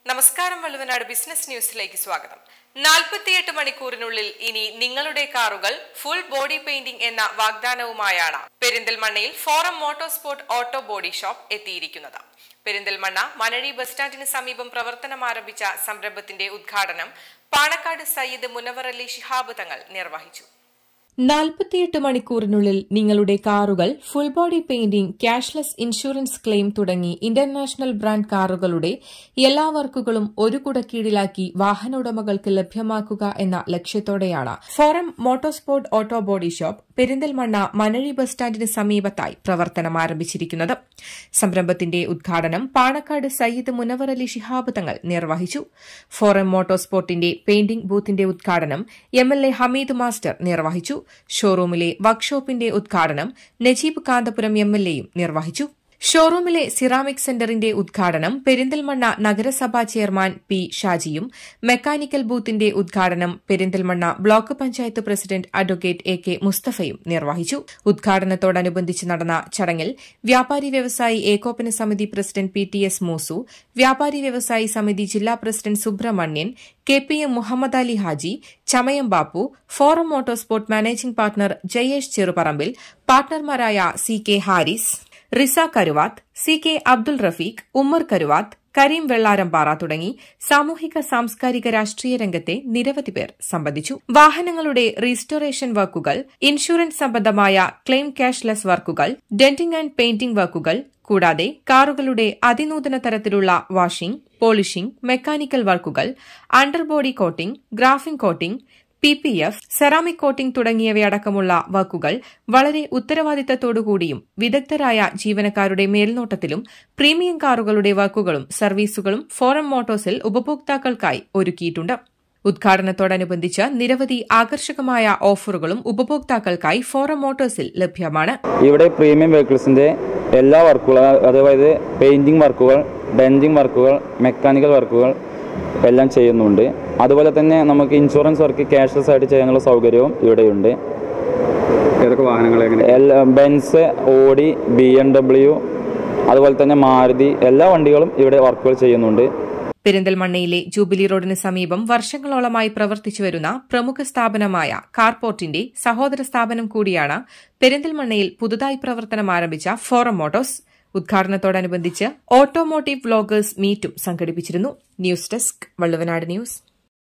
നമസ്കാരം വള്ളുവനാട് ബിസിനസ് ന്യൂസിലേക്ക് സ്വാഗതം നാൽപ്പത്തിയെട്ട് മണിക്കൂറിനുള്ളിൽ ഇനി നിങ്ങളുടെ കാറുകൾ ഫുൾ ബോഡി പെയിന്റിംഗ് എന്ന വാഗ്ദാനവുമായാണ് പെരിന്തൽമണ്ണയിൽ forum motorsport auto body shop എത്തിയിരിക്കുന്നത് പെരിന്തൽമണ്ണ മനഴി ബസ് സ്റ്റാൻഡിന് സമീപം പ്രവർത്തനം ആരംഭിച്ച സംരംഭത്തിന്റെ ഉദ്ഘാടനം പാണക്കാട് സയ്യിദ് മുനവർ അലി ശിഹാബ് തങ്ങൾ നിർവഹിച്ചു നാൽപ്പത്തിയെട്ട് മണിക്കൂറിനുള്ളിൽ നിങ്ങളുടെ കാറുകൾ full body painting cashless insurance claim തുടങ്ങി ഇന്റർനാഷണൽ ബ്രാൻഡ് കാറുകളുടെ എല്ലാ വർക്കുകളും ഒരു കുടക്കീഴിലാക്കി വാഹനോടമകൾക്ക് ലഭ്യമാക്കുക എന്ന ലക്ഷ്യത്തോടെയാണ് forum motorsport auto body shop Perinthalmanna Manazhi bus സ്റ്റാൻഡിന് സമീപത്തായി പ്രവർത്തനം ആരംഭിച്ചിരിക്കുന്നത് സംരംഭത്തിന്റെ ഉദ്ഘാടനം പാണക്കാട് സയ്യിദ് മുനവർ അലി ശിഹാബ് തങ്ങൾ നിർവഹിച്ചു ഫോറം മോട്ടോസ്പോർട്ടിന്റെ പെയിന്റിംഗ് ബൂത്തിന്റെ ഉദ്ഘാടനം M L A Hameed master നിർവഹിച്ചു ഷോറൂമിലെ വർക്ക്ഷോപ്പിന്റെ ഉദ്ഘാടനം നജീബ് കാന്തപുരം എം എൽ എയും നിർവഹിച്ചു ഷോറൂമിലെ സിറാമിക് സെന്ററിന്റെ ഉദ്ഘാടനം പെരിന്തൽമണ്ണ നഗരസഭാ ചെയർമാൻ പി ഷാജിയും മെക്കാനിക്കൽ ബൂത്തിന്റെ ഉദ്ഘാടനം Perinthalmanna block panchayat president advocate A K മുസ്തഫയും നിർവഹിച്ചു ഉദ്ഘാടനത്തോടനുബന്ധിച്ച് നടന്ന ചടങ്ങിൽ വ്യാപാരി വ്യവസായി ഏകോപന സമിതി president P T S Moosu വ്യാപാരി വ്യവസായി സമിതി ജില്ലാ president Subramanian K P M Muhammad Ali Haji Chamayam Bappu forum motorsport managing partner Jayesh Cheruparambil പാർട്ണർമാരായ C K Haris Riza Karuvath C K Abdul Rafeeq Ummer Karuvath Kareem Vellarampara തുടങ്ങി സാമൂഹിക സാംസ്കാരിക രാഷ്ട്രീയ രംഗത്തെ നിരവധി പേർ സംബന്ധിച്ചു വാഹനങ്ങളുടെ റീസ്റ്റോറേഷൻ വർക്കുകൾ ഇൻഷുറൻസ് സംബന്ധമായ ക്ലെയിം ക്യാഷ്ലെസ് വർക്കുകൾ ഡെന്റിംഗ് ആൻഡ് പെയിന്റിംഗ് വർക്കുകൾ കൂടാതെ കാറുകളുടെ അതിനൂതന തരത്തിലുള്ള വാഷിംഗ് പോളിഷിംഗ് മെക്കാനിക്കൽ വർക്കുകൾ underbody coating graphene coating P P F ceramic coating തുടങ്ങിയവയടക്കമുള്ള വർക്കുകൾ വളരെ ഉത്തരവാദിത്തത്തോടുകൂടിയും വിദഗ്ധരായ ജീവനക്കാരുടെ മേൽനോട്ടത്തിലും പ്രീമിയം കാറുകളുടെ വർക്കുകളും സർവീസുകളും ഫോറം മോട്ടോഴ്സിൽ ഉപഭോക്താക്കൾക്കായി ഒരുക്കിയിട്ടുണ്ട് ഉദ്ഘാടനത്തോടനുബന്ധിച്ച് നിരവധി ആകർഷകമായ ഓഫറുകളും ഉപഭോക്താക്കൾക്കായി ഫോറം മോട്ടോഴ്സിൽ ലഭ്യമാണ് ഇവിടെ പ്രീമിയം വെഹിക്കിൾസിൻ്റെ എല്ലാ വർക്കുകളും അതായത് പെയിൻറ്റിംഗ് വർക്കുകൾ ഡെൻറ്റിംഗ് വർക്കുകൾ മെക്കാനിക്കൽ വർക്കുകൾ എല്ലാം ചെയ്യുന്നുണ്ട് അതുപോലെ തന്നെ നമുക്ക് ഇൻഷുറൻസ് വർക്ക് ക്യാഷ്ലെസ് ആയിട്ട് ചെയ്യാനുള്ള സൗകര്യവും ഇവിടെയുണ്ട് ഏതൊക്കെ വാഹനങ്ങൾ എങ്ങനെ എല്ലാ Benz Audi B M W അതുപോലെ തന്നെ മാരുതി എല്ലാ വണ്ടികളും ഇവിടെ വർക്കുകൾ ചെയ്യുന്നുണ്ട് പെരിന്തൽമണ്ണയിലെ ജൂബിലി റോഡിന് സമീപം വർഷങ്ങളോളമായി പ്രവർത്തിച്ചുവരുന്ന പ്രമുഖ സ്ഥാപനമായ കാർപോർട്ടിന്റെ സഹോദര സ്ഥാപനം കൂടിയാണ് പെരിന്തൽമണ്ണയിൽ പുതുതായി പ്രവർത്തനം ആരംഭിച്ച ഫോറം മോട്ടോഴ്സ് ഉദ്ഘാടനത്തോടനുബന്ധിച്ച് ഓട്ടോമോട്ടീവ് വ്ലോഗേഴ്സ് മീറ്റും സംഘടിപ്പിച്ചിരുന്നു ന്യൂസ് ഡെസ്ക് വള്ളുവനാട് ന്യൂസ്